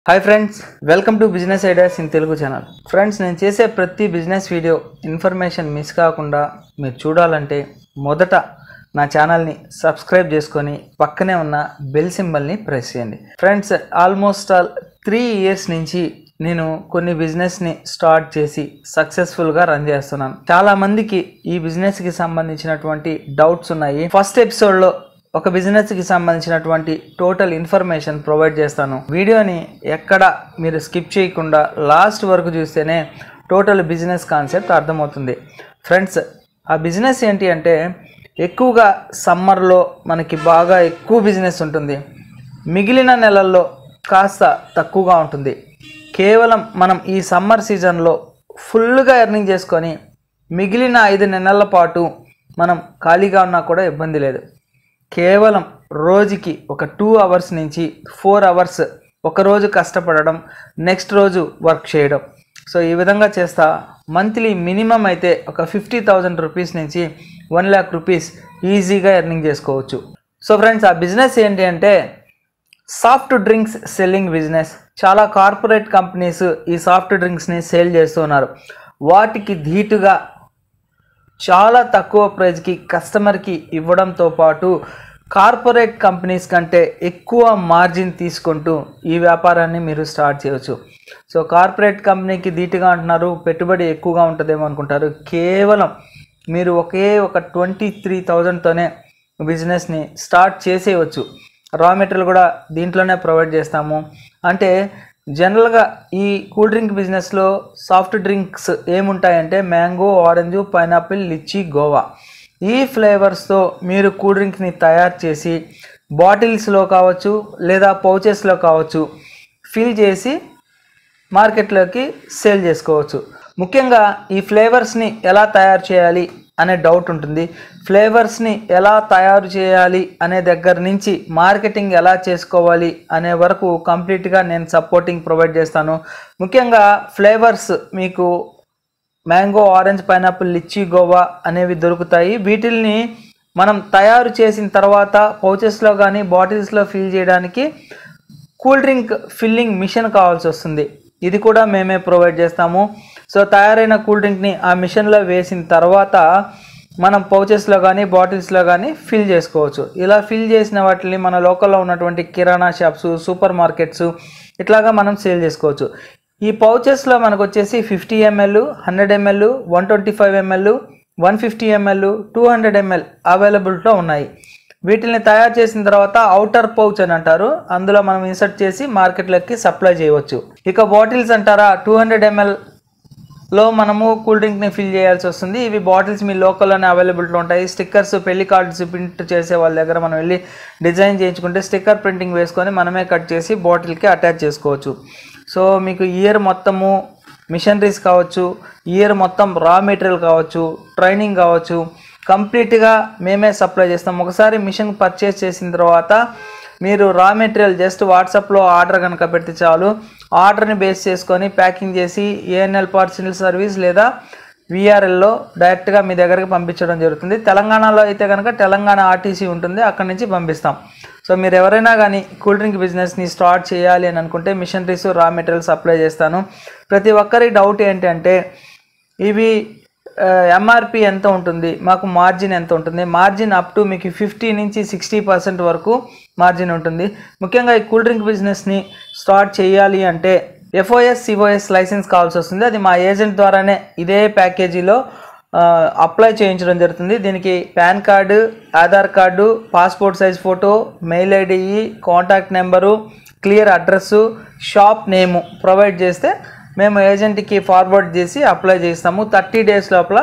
hi friends welcome to business ideas in Telugu channel friends నేను చేసే ప్రతి బిజినెస్ వీడియో ఇన్ఫర్మేషన్ మిస్ కాకుండా మీరు చూడాలంటే మొదట నా ఛానల్ని సబ్స్క్రైబ్ చేసుకొని పక్కనే ఉన్న బెల్ సింబల్ని ప్రెస్ చేయండి friends almost all three years నుంచి నేను కొన్ని బిజినెస్ని స్టార్ట్ చేసి సక్సెస్ఫుల్గా రన్ చేస్తున్నాను చాలా మందికి ఈ బిజినెస్కి సంబంధించినటువంటి డౌట్స్ ఉన్నాయి ఫస్ట్ ఎపిసోడ్లో ఒక బిజినెస్కి సంబంధించినటువంటి టోటల్ ఇన్ఫర్మేషన్ ప్రొవైడ్ చేస్తాను వీడియోని ఎక్కడ మీరు స్కిప్ చేయకుండా లాస్ట్ వరకు చూస్తేనే టోటల్ బిజినెస్ కాన్సెప్ట్ అర్థమవుతుంది ఫ్రెండ్స్ ఆ బిజినెస్ ఏంటి అంటే ఎక్కువగా సమ్మర్లో మనకి బాగా ఎక్కువ బిజినెస్ ఉంటుంది మిగిలిన నెలల్లో కాస్త తక్కువగా ఉంటుంది కేవలం మనం ఈ సమ్మర్ సీజన్లో ఫుల్గా ఎర్నింగ్ చేసుకొని మిగిలిన ఐదు నెలల పాటు మనం ఖాళీగా ఉన్నా కూడా ఇబ్బంది లేదు కేవలం రోజుకి ఒక టూ అవర్స్ నుంచి ఫోర్ అవర్స్ ఒక రోజు కష్టపడడం నెక్స్ట్ రోజు వర్క్ చేయడం సో ఈ విధంగా చేస్తా మంత్లీ మినిమం అయితే ఒక ఫిఫ్టీ థౌజండ్ రూపీస్ నుంచి వన్ ల్యాక్ రూపీస్ ఈజీగా ఎర్నింగ్ చేసుకోవచ్చు సో ఫ్రెండ్స్ ఆ బిజినెస్ ఏంటి అంటే సాఫ్ట్ డ్రింక్స్ సెల్లింగ్ బిజినెస్ చాలా కార్పొరేట్ కంపెనీస్ ఈ సాఫ్ట్ డ్రింక్స్ని సేల్ చేస్తున్నారు వాటికి ధీటుగా చాలా తక్కువ ప్రైస్కి కస్టమర్కి ఇవ్వడంతో పాటు కార్పొరేట్ కంపెనీస్ కంటే ఎక్కువ మార్జిన్ తీసుకుంటూ ఈ వ్యాపారాన్ని మీరు స్టార్ట్ చేయవచ్చు సో కార్పొరేట్ కంపెనీకి ధీటుగా అంటున్నారు పెట్టుబడి ఎక్కువగా ఉంటుందేమో అనుకుంటారు కేవలం మీరు ఒకే ఒక ట్వంటీ త్రీ థౌజండ్తోనే బిజినెస్ని స్టార్ట్ చేసేయవచ్చు రా మెటీరియల్ కూడా దీంట్లోనే ప్రొవైడ్ చేస్తాము అంటే జనరల్గా ఈ కూల్ డ్రింక్ బిజినెస్లో సాఫ్ట్ డ్రింక్స్ ఏముంటాయంటే mango orange pineapple lychee guava ఈ ఫ్లేవర్స్తో మీరు కూల్ డ్రింక్ని తయారు చేసి బాటిల్స్లో కావచ్చు లేదా పౌచెస్లో కావచ్చు ఫిల్ చేసి మార్కెట్లోకి సేల్ చేసుకోవచ్చు ముఖ్యంగా ఈ ఫ్లేవర్స్ని ఎలా తయారు చేయాలి అనే డౌట్ ఉంటుంది ఫ్లేవర్స్ని ఎలా తయారు చేయాలి అనే దగ్గర నుంచి మార్కెటింగ్ ఎలా చేసుకోవాలి అనే వరకు కంప్లీట్గా నేను సపోర్టింగ్ ప్రొవైడ్ చేస్తాను ముఖ్యంగా ఫ్లేవర్స్ మీకు mango orange pineapple lychee guava అనేవి దొరుకుతాయి వీటిల్ని మనం తయారు చేసిన తర్వాత పౌచెస్లో కానీ బాటిల్స్లో ఫిల్ చేయడానికి కూల్ డ్రింక్ ఫిల్లింగ్ మిషన్ కావాల్సి వస్తుంది ఇది కూడా మేమే ప్రొవైడ్ చేస్తాము సో తయారైన కూల్ డ్రింక్ని ఆ మిషన్లో వేసిన తర్వాత మనం పౌచెస్లో కానీ బాటిల్స్లో కానీ ఫిల్ చేసుకోవచ్చు ఇలా ఫిల్ చేసిన వాటిని మన లోకల్లో ఉన్నటువంటి కిరాణా షాప్స్ సూపర్ మార్కెట్స్ ఇట్లాగా మనం సేల్ చేసుకోవచ్చు ఈ పౌచెస్లో మనకు వచ్చేసి fifty ML hundred ML one twenty five ML one fifty ML two hundred ML అవైలబుల్తో ఉన్నాయి వీటిని తయారు చేసిన తర్వాత అవుటర్ పౌచ్ అని అంటారు అందులో మనం ఇన్సర్ట్ చేసి మార్కెట్లోకి సప్లై చేయవచ్చు ఇక బాటిల్స్ అంటారా టూ హండ్రెడ్ ఎంఎల్ లో మనము కూల్ డ్రింక్ని ఫిల్ చేయాల్సి వస్తుంది ఇవి బాటిల్స్ మీ లోకల్లోనే అవైలబిలిటీలో ఉంటాయి స్టిక్కర్స్ పెళ్లి కార్డ్స్ ప్రింట్ చేసే వాళ్ళ దగ్గర మనం వెళ్ళి డిజైన్ చేయించుకుంటే స్టిక్కర్ ప్రింటింగ్ వేసుకొని మనమే కట్ చేసి బాటిల్కి అటాచ్ చేసుకోవచ్చు సో మీకు ఇయర్ మొత్తము మిషనరీస్ కావచ్చు ఇయర్ మొత్తం రా మెటీరియల్ కావచ్చు ట్రైనింగ్ కావచ్చు కంప్లీట్గా మేమే సప్లై చేస్తాం ఒకసారి మిషన్ పర్చేస్ చేసిన తర్వాత మీరు రా మెటీరియల్ జస్ట్ వాట్సాప్లో ఆర్డర్ కనుక పెడితే చాలు ఆర్డర్ని బేస్ చేసుకొని ప్యాకింగ్ చేసి ఏఎన్ఎల్ పార్సిల్ సర్వీస్ లేదా విఆర్ఎల్లో డైరెక్ట్గా మీ దగ్గరికి పంపించడం జరుగుతుంది తెలంగాణలో అయితే కనుక తెలంగాణ ఆర్టీసీ ఉంటుంది అక్కడి నుంచి పంపిస్తాం సో మీరు ఎవరైనా కానీ కూల్ డ్రింక్ బిజినెస్ని స్టార్ట్ చేయాలి అని అనుకుంటే మిషనరీస్ రా మెటీరియల్ సప్లై చేస్తాను ప్రతి ఒక్కరి డౌట్ ఏంటంటే ఇవి ఎంఆర్పి ఎంత ఉంటుంది మాకు మార్జిన్ ఎంత ఉంటుంది మార్జిన్ అప్ టు మీకు ఫిఫ్టీ నుంచి సిక్స్టీ పర్సెంట్ వరకు మార్జిన్ ఉంటుంది ముఖ్యంగా ఈ కూల్ డ్రింక్ బిజినెస్ని స్టార్ట్ చేయాలి అంటే ఎఫ్ఓఎస్ సిఓఎస్ లైసెన్స్ కావాల్సి వస్తుంది అది మా ఏజెంట్ ద్వారానే ఇదే ప్యాకేజీలో అప్లై చేయించడం జరుగుతుంది దీనికి PAN card Aadhaar card passport size photo mail ID contact number clear address shop name provide చేస్తే మేము ఏజెంట్కి ఫార్వర్డ్ చేసి అప్లై చేస్తాము థర్టీ డేస్ లోపల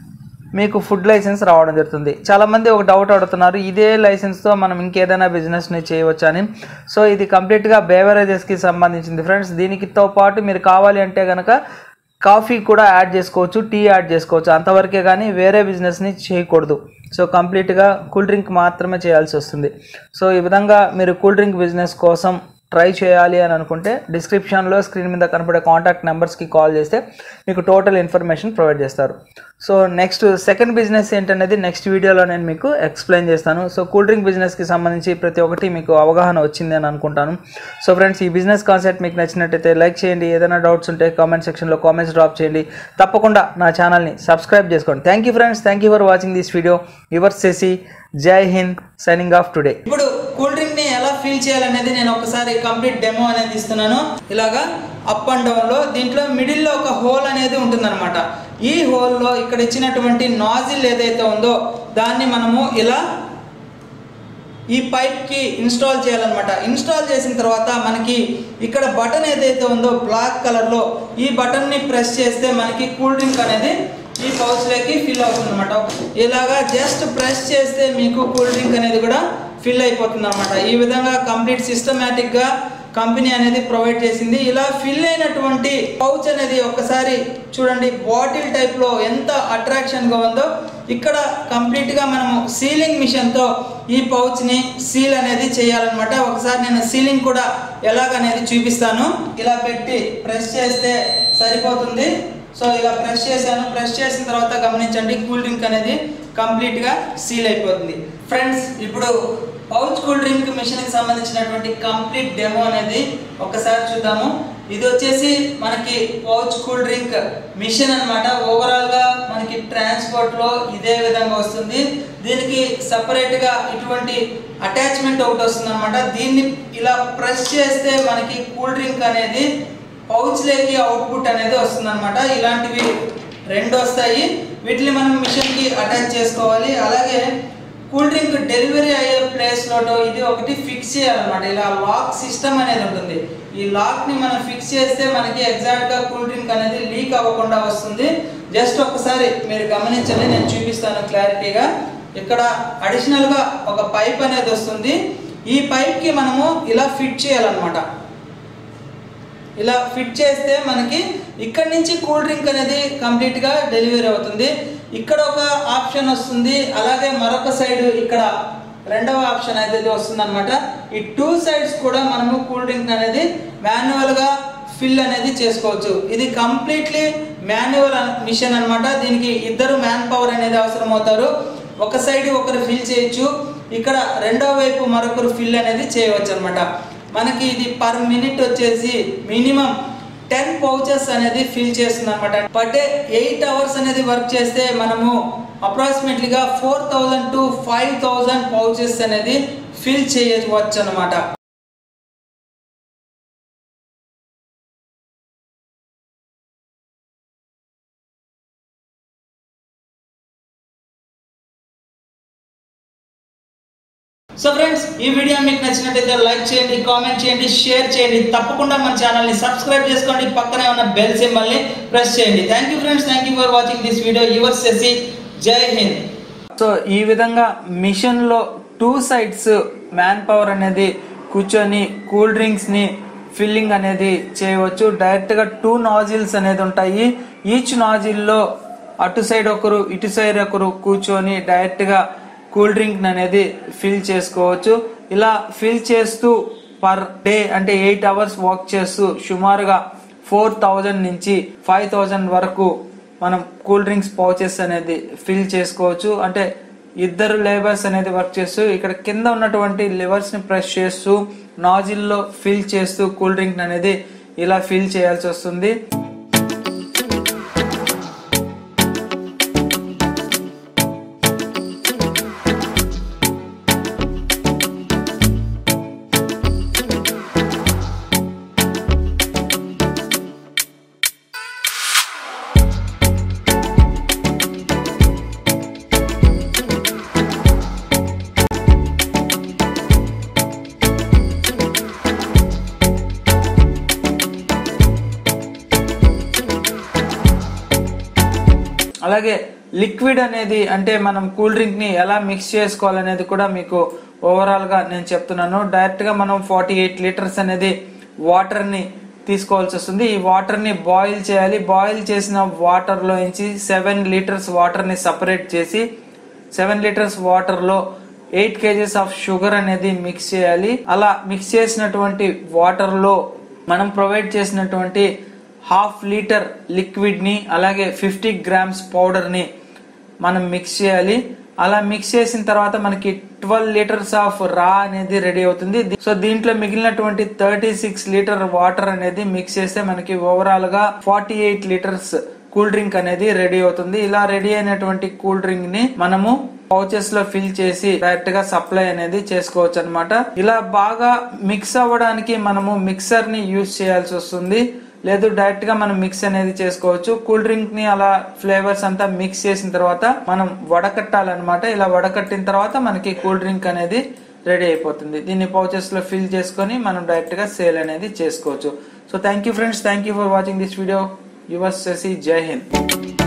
మీకు ఫుడ్ లైసెన్స్ రావడం జరుగుతుంది చాలామంది ఒక డౌట్ అడుగుతున్నారు ఇదే లైసెన్స్తో మనం ఇంకేదైనా బిజినెస్ని చేయవచ్చా అని సో ఇది కంప్లీట్గా బేవరేజెస్కి సంబంధించింది ఫ్రెండ్స్ దీనికితో పాటు మీరు కావాలి అంటే కనుక కాఫీ కూడా యాడ్ చేసుకోవచ్చు టీ యాడ్ చేసుకోవచ్చు అంతవరకే కానీ వేరే బిజినెస్ని చేయకూడదు సో కంప్లీట్గా కూల్ డ్రింక్ మాత్రమే చేయాల్సి వస్తుంది సో ఈ విధంగా మీరు కూల్ డ్రింక్ బిజినెస్ కోసం ట్రై చేయాలి అని అనుకుంటే డిస్క్రిప్షన్లో స్క్రీన్ మీద కనపడే కాంటాక్ట్ నెంబర్స్కి కాల్ చేస్తే మీకు టోటల్ ఇన్ఫర్మేషన్ ప్రొవైడ్ చేస్తారు సో నెక్స్ట్ సెకండ్ బిజినెస్ ఏంటనేది నెక్స్ట్ వీడియోలో నేను మీకు ఎక్స్ప్లెయిన్ చేస్తాను సో కూల్ డ్రింక్ బిజినెస్కి సంబంధించి ప్రతి ఒక్కటి మీకు అవగాహన వచ్చింది అని అనుకుంటాను సో ఫ్రెండ్స్ ఈ బిజినెస్ కాన్సెప్ట్ మీకు నచ్చినట్టయితే లైక్ చేయండి ఏదైనా డౌట్స్ ఉంటే కామెంట్ సెక్షన్లో కామెంట్స్ డ్రాప్ చేయండి తప్పకుండా నా ఛానల్ని సబ్స్క్రైబ్ చేసుకోండి thank you friends thank you for watching this video your Shashi జై హింద్ సైనింగ్ ఆఫ్ టుడే ఇప్పుడు కూల్ డ్రింక్ ని ఎలా ఫీల్ చేయాలనేది నేను ఒకసారి కంప్లీట్ డెమో అనేది ఇస్తున్నాను ఇలాగా అప్ అండ్ డౌన్ లో దీంట్లో మిడిల్ లో ఒక హోల్ అనేది ఉంటుందన్నమాట ఈ హోల్ లో ఇక్కడ ఇచ్చినటువంటి నాజిల్ ఏదైతే ఉందో దాన్ని మనము ఇలా ఈ పైప్ కి ఇన్స్టాల్ చేయాలన్నమాట ఇన్స్టాల్ చేసిన తర్వాత మనకి ఇక్కడ బటన్ ఏదైతే ఉందో బ్లాక్ కలర్ లో ఈ బటన్ ని ప్రెస్ చేస్తే మనకి కూల్ డ్రింక్ అనేది ఈ పౌచ్ లోకి ఫిల్ అవుతుంది అనమాట ఇలాగా జస్ట్ ప్రెస్ చేస్తే మీకు కూల్ డ్రింక్ అనేది కూడా ఫిల్ అయిపోతుంది అనమాట ఈ విధంగా కంప్లీట్ సిస్టమేటిక్ గా కంపెనీ అనేది ప్రొవైడ్ చేసింది ఇలా ఫిల్ అయినటువంటి పౌచ్ అనేది ఒకసారి చూడండి బాటిల్ టైప్ లో ఎంత అట్రాక్షన్ గా ఉందో ఇక్కడ కంప్లీట్ గా మనము సీలింగ్ మిషన్ తో ఈ పౌచ్ ని సీల్ అనేది చేయాలన్నమాట ఒకసారి నేను సీలింగ్ కూడా ఎలాగనేది చూపిస్తాను ఇలా పెట్టి ప్రెస్ చేస్తే సరిపోతుంది సో ఇలా ప్రెస్ చేశాను ప్రెస్ చేసిన తర్వాత గమనించండి కూల్ డ్రింక్ అనేది కంప్లీట్ గా సీల్ అయిపోతుంది ఫ్రెండ్స్ ఇప్పుడు పౌచ్ కూల్ డ్రింక్ మిషన్ కి సంబంధించినటువంటి కంప్లీట్ డెమో అనేది ఒకసారి చూద్దాము ఇది వచ్చేసి మనకి పౌచ్ కూల్ డ్రింక్ మిషన్ అన్నమాట ఓవరాల్ గా మనకి ట్రాన్స్పోర్ట్ లో ఇదే విధంగా వస్తుంది దీనికి సపరేట్ గా ఇటువంటి అటాచ్మెంట్ ఒకటి వస్తుంది అనమాట దీన్ని ఇలా ప్రెస్ చేస్తే మనకి కూల్ డ్రింక్ అనేది పౌచ్ లేకి అవుట్పుట్ అనేది వస్తుంది అనమాట ఇలాంటివి రెండు వస్తాయి వీటిని మనం మిషన్ కి అటాచ్ చేసుకోవాలి అలాగే కూల్ డ్రింక్ డెలివరీ అయ్యే ప్లేస్ లో ఇది ఒకటి ఫిక్స్ చేయాలన్నమాట ఇలా లాక్ సిస్టమ్ అనేది ఉంటుంది ఈ లాక్ ని మనం ఫిక్స్ చేస్తే మనకి ఎగ్జాక్ట్ గా కూల్ డ్రింక్ అనేది లీక్ అవ్వకుండా వస్తుంది జస్ట్ ఒకసారి మీరు గమనించండి నేను చూపిస్తాను క్లారిటీగా ఇక్కడ అడిషనల్ గా ఒక పైప్ అనేది వస్తుంది ఈ పైప్ కి మనము ఇలా ఫిట్ చేయాలన్నమాట ఇలా ఫిట్ చేస్తే మనకి ఇక్కడ నుంచి కూల్ డ్రింక్ అనేది కంప్లీట్గా డెలివరీ అవుతుంది ఇక్కడ ఒక ఆప్షన్ వస్తుంది అలాగే మరొక సైడ్ ఇక్కడ రెండవ ఆప్షన్ అయితే వస్తుంది అనమాట ఈ టూ సైడ్స్ కూడా మనము కూల్ డ్రింక్ అనేది మాన్యువల్గా ఫిల్ అనేది చేసుకోవచ్చు ఇది కంప్లీట్లీ మాన్యువల్ మిషన్ అన్నమాట దీనికి ఇద్దరు మ్యాన్ పవర్ అనేది అవసరం అవుతారు ఒక సైడ్ ఒకరు ఫిల్ చేయొచ్చు ఇక్కడ రెండో వైపు మరొకరు ఫిల్ అనేది చేయవచ్చు అనమాట మనకి ఇది పర్ మినిట్ వచ్చేసి మినిమం టెన్ పౌచెస్ అనేది ఫిల్ చేస్తుంది అనమాట పర్ డే ఎయిట్ అవర్స్ అనేది వర్క్ చేస్తే మనము అప్రాక్సిమేట్లీగా four thousand to five thousand pouches అనేది ఫిల్ చేయవచ్చు అనమాట సో ఫ్రెండ్స్ ఈ వీడియో మీకు నచ్చినట్టయితే లైక్ చేయండి కామెంట్ చేయండి షేర్ చేయండి తప్పకుండా మన ఛానల్ని సబ్స్క్రైబ్ చేసుకోండి పక్కనే ఉన్న బెల్ సింబల్ని ప్రెస్ చేయండి thank you friends thank you for watching this video your Shashi జై హింద్ సో ఈ విధంగా మిషన్లో టూ సైడ్స్ మ్యాన్ పవర్ అనేది కూర్చొని కూల్ డ్రింక్స్ని ఫిల్లింగ్ అనేది చేయవచ్చు డైరెక్ట్గా టూ నాజిల్స్ అనేది ఉంటాయి ఈచ్ నాజిల్లో అటు సైడ్ ఒకరు ఇటు సైడ్ ఒకరు కూర్చొని డైరెక్ట్గా కూల్ డ్రింక్ అనేది ఫిల్ చేసుకోవచ్చు ఇలా ఫిల్ చేస్తూ పర్ డే అంటే ఎయిట్ అవర్స్ వర్క్ చేస్తూ సుమారుగా ఫోర్ థౌజండ్ నుంచి ఫైవ్ థౌజండ్ వరకు మనం కూల్ డ్రింక్స్ పౌచెస్ అనేది ఫిల్ చేసుకోవచ్చు అంటే ఇద్దరు లేబర్స్ అనేది వర్క్ చేస్తూ ఇక్కడ కింద ఉన్నటువంటి లివర్స్ ని ప్రెస్ చేస్తూ నాజిల్లో ఫిల్ చేస్తూ కూల్ డ్రింక్ అనేది ఇలా ఫిల్ చేయాల్సి వస్తుంది అలాగే లిక్విడ్ అనేది అంటే మనం కూల్ డ్రింక్ ని ఎలా మిక్స్ చేసుకోవాలనేది కూడా మీకు ఓవరాల్ గా నేను చెప్తున్నాను డైరెక్ట్ గా మనం ఫార్టీ ఎయిట్ లీటర్స్ అనేది వాటర్ ని తీసుకోవాల్సి వస్తుంది ఈ వాటర్ ని బాయిల్ చేయాలి బాయిల్ చేసిన వాటర్ లో నుంచి సెవెన్ లీటర్స్ వాటర్ ని సపరేట్ చేసి సెవెన్ లీటర్స్ వాటర్ లో ఎయిట్ కేజెస్ ఆఫ్ షుగర్ అనేది మిక్స్ చేయాలి అలా మిక్స్ చేసినటువంటి వాటర్ లో మనం ప్రొవైడ్ చేసినటువంటి హాఫ్ లీటర్ లిక్విడ్ ని అలాగే ఫిఫ్టీ గ్రామ్స్ పౌడర్ ని మనం మిక్స్ చేయాలి అలా మిక్స్ చేసిన తర్వాత మనకి ట్వెల్వ్ లీటర్స్ ఆఫ్ రా అనేది రెడీ అవుతుంది సో దీంట్లో మిగిలినటువంటి థర్టీ సిక్స్ లీటర్ వాటర్ అనేది మిక్స్ చేస్తే మనకి ఓవరాల్ గా forty eight litres cool drink అనేది రెడీ అవుతుంది ఇలా రెడీ అయినటువంటి కూల్ డ్రింక్ ని మనము పౌచెస్ లో ఫిల్ చేసి డైరెక్ట్ గా సప్లై అనేది చేసుకోవచ్చు అనమాట ఇలా బాగా మిక్స్ అవ్వడానికి మనము మిక్సర్ ని యూజ్ చేయాల్సి వస్తుంది లేదు డైరెక్ట్ గా మనం మిక్స్ అనేది చేసుకోవచ్చు కూల్ డ్రింక్ ని అలా ఫ్లేవర్స్ అంతా మిక్స్ చేసిన తర్వాత మనం వడకట్టాలన్నమాట ఇలా వడకట్టిన తర్వాత మనకి కూల్ డ్రింక్ అనేది రెడీ అయిపోతుంది దీన్ని పౌచెస్ లో ఫిల్ చేసుకొని మనం డైరెక్ట్ గా సేల్ అనేది చేసుకోవచ్చు so thank you friends thank you for watching this video your Shashi జై హింద్